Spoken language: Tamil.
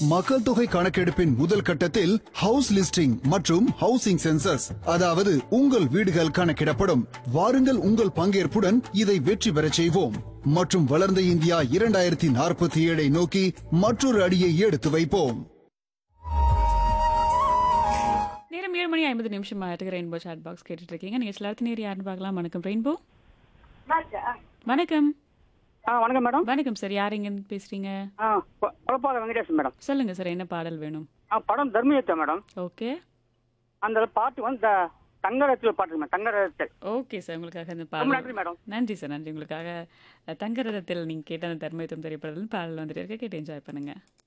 மக்கள் தொகை கணக்கெடுப்பின் முதல் கட்டத்தில் ஹவுஸ் லிஸ்டிங் மற்றும் ஹவுசிங் சென்சஸ் அதாவது உங்கள் வீடுகள் கணக்கிடப்படும் வாருங்கள் உங்கள் பங்கேற்புடன் இதை வெற்றி பெறச் செய்வோம் மற்றும் வளர்ந்த இந்தியா இரண்டாயிரத்தி நாற்பத்தி ஏழை நோக்கி மற்றொரு அடியை எடுத்து வைப்போம் நேரம் ஏழு மணி ஐம்பது நிமிஷம் ஆயிருக்கு ரெயின்போ சாட் பாக்ஸ் கேட்டுட்டு இருக்கீங்க நீங்கள் சில நேர் யாருன்னு பார்க்கலாம் வணக்கம் ரெயின்போ வணக்கம் ஆ வணக்கம் மேடம் வணக்கம் சார் யார் எங்கேருந்து பேசுறீங்க ஆ கொ- கொலப்பாத வெங்கடேசன் மேடம் சொல்லுங்க சார் என்ன பாடல் வேணும் ஆ படம் தர்மயுத்தம் மேடம் ஓகே அந்த பாட்டு வந்து த- தங்கரத்தில் பாட்டு மேடம் தங்கரத்தில் ஓகே சார் உங்களுக்காக அந்த ரொம்ப பாடல் நன்றி மேடம் நன்றி சார் நன்றி உங்களுக்காக அஹ், தங்கரதத்தில் நீங்கள் கேட்ட அந்த தர்மயுத்தம் திரைப்படத்தில் பாடல் வந்துட்டு இருக்க கேட்டு என்ஜாய் பண்ணுங்க